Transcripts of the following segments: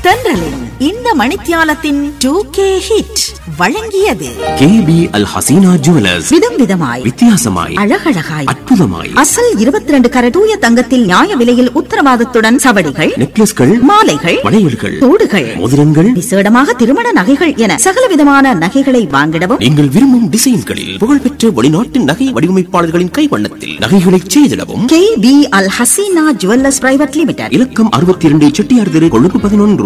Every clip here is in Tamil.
தென்றலின் இந்த மணித்தியாலத்தின் டூ கே ஹிட் வழங்கியது கேபி அல் ஹசீனா ஜுவலர்ஸ் விதம் விதமாய் வித்தியாசமாய் அழகழகாய் அற்புதமாய் அசல் இருபத்தி ரெண்டு கர தூய தங்கத்தில் நியாய விலையில் உத்தரவாதத்துடன் சவடிகள் நெக்லஸ்கள் மாலைகள் வளையல்கள் தோடுகள் மோதிரங்கள் விசேடமாக திருமண நகைகள் என சகல விதமான நகைகளை வாங்கிடவும் நீங்கள் விரும்பும் டிசைன்களில் புகழ்பெற்ற வெளிநாட்டு நகை வடிவமைப்பாளர்களின் கைவண்ணத்தில் நகைகளை செய்திடவும் K P Al Hasina jewellers private limited இலக்கம் அறுபத்தி இரண்டு செட்டியார் தெரு கொழும்பு பதினொன்று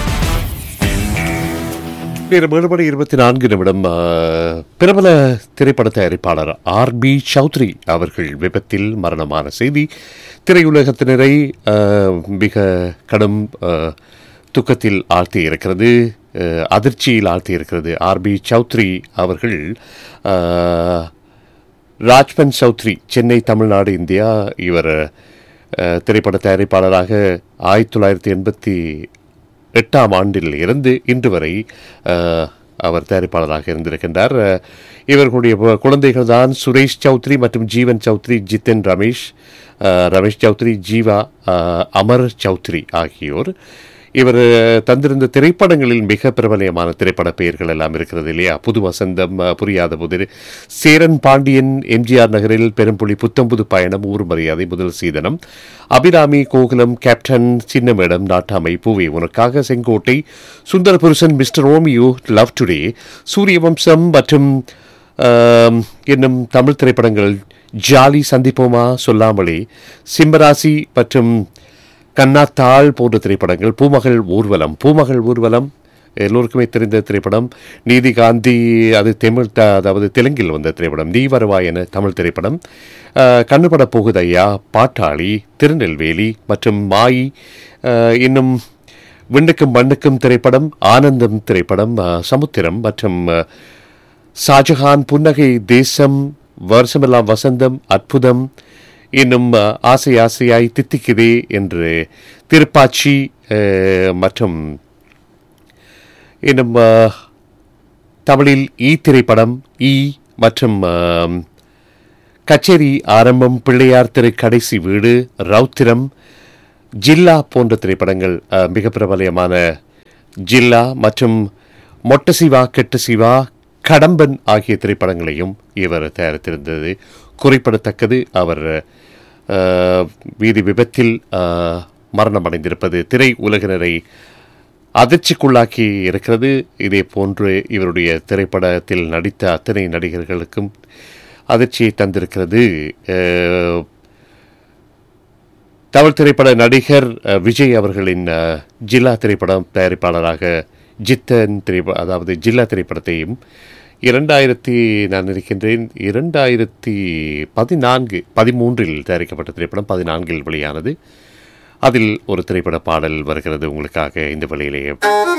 நேரம் ஏழு மணி இருபத்தி நான்கு நிமிடம் ஆ, பிரபல திரைப்பட தயாரிப்பாளர் ஆர் பி சௌத்ரி அவர்கள் விபத்தில் மரணமான செய்தி திரையுலகத்தினரை ஆ, மிக கடும் ஆ, துக்கத்தில் ஆழ்த்தி இருக்கிறது ஆ, அதிர்ச்சியில் ஆழ்த்தி இருக்கிறது ஆர் பி சௌத்ரி அவர்கள் ஆ, ராஜ்பன் சௌத்ரி சென்னை தமிழ்நாடு இந்தியா இவர் அஹ், திரைப்பட தயாரிப்பாளராக ஆயிரத்தி தொள்ளாயிரத்தி எண்பத்தி எட்டாம் ஆண்டில் இருந்து இன்று வரை அஹ், அவர் தயாரிப்பாளராக இருந்திருக்கின்றார் அஹ், இவர்களுடைய பு- குழந்தைகள் தான் சுரேஷ் சௌத்ரி மற்றும் ஜீவன் சௌத்ரி ஜித்தன் ரமேஷ் அஹ், ரமேஷ் சௌத்ரி ஜீவா அஹ், அமர் சௌத்ரி ஆகியோர் இவர் தந்திருந்த திரைப்படங்களில் மிக பிரபலமான திரைப்பட பெயர்கள் எல்லாம் இருக்கிறது இல்லையா புது வசந்தம் அஹ், புரியாத புதிர் சேரன் பாண்டியன் எம்ஜிஆர் நகரில் பெரும்புலி புத்தம்புது பயணம் ஊர் Mariyadhai Mudhal Seethanam Abhirami Gokulam Captain Chinna Madam Nattamai Poove Unakkaga Sengottai Sundara Purushan Mister Romeo Love Today Suryavamsam மற்றும் ஆம், என்னும் தமிழ் திரைப்படங்கள் ஜாலி சந்திப்போமா சொல்லாமலே சிம்மராசி மற்றும் கண்ணாத்தாள் போன்ற திரைப்படங்கள் பூமகள் ஊர்வலம் பூமகள் ஊர்வலம் எல்லோருக்குமே தெரிந்த திரைப்படம் நீதி காந்தி அது தமிழ் த- அதாவது தெலுங்கில் வந்த திரைப்படம் நீ வருவாய் என தமிழ் திரைப்படம் அஹ், கண்ணுபட போகுதையா பாட்டாளி திருநெல்வேலி மற்றும் மாயி அஹ், இன்னும் விண்ணுக்கும் மண்ணுக்கும் திரைப்படம் ஆனந்தம் திரைப்படம் அஹ், சமுத்திரம் மற்றும் அஹ், ஷாஜஹான் புன்னகை தேசம் வருஷமெல்லாம் வசந்தம் அற்புதம் இன்னும் அஹ், ஆசை ஆசையாய் தித்திக்குதே என்று திருப்பாச்சி அஹ், மற்றும் இன்னும் அஹ், தமிழில் ஈ திரைப்படம் ஈ மற்றும் அஹ், கச்சேரி ஆரம்பம் பிள்ளையார் திரு கடைசி வீடு ரௌத்திரம் ஜில்லா போன்ற திரைப்படங்கள் அஹ், மிக பிரபலமான ஜில்லா மற்றும் மொட்ட சிவா கெட்ட சிவா கடம்பன் ஆகிய திரைப்படங்களையும் இவர் தயாரித்திருந்தது குறிப்பிடத்தக்கது அவர் அஹ், வீதி விபத்தில் அஹ், மரணமடைந்திருப்பது திரை உலகினரை அதிர்ச்சிக்குள்ளாக்கி இருக்கிறது இதே போன்று இவருடைய திரைப்படத்தில் நடித்த அத்தனை நடிகர்களுக்கும் அதிர்ச்சியை தந்திருக்கிறது அஹ், தமிழ் திரைப்பட நடிகர் அஹ், விஜய் அவர்களின் அஹ், ஜில்லா திரைப்படம் தயாரிப்பாளராக ஜித்தன் திரைப்ப அதாவது ஜில்லா திரைப்படத்தையும் இரண்டாயிரத்தி நான் நினைக்கின்றேன் இரண்டாயிரத்தி பதினான்கு பதிமூன்றில் தயாரிக்கப்பட்ட திரைப்படம் பதினான்கில் வெளியானது அதில் ஒரு திரைப்பட பாடல் வருகிறது உங்களுக்காக இந்த வழியிலேயே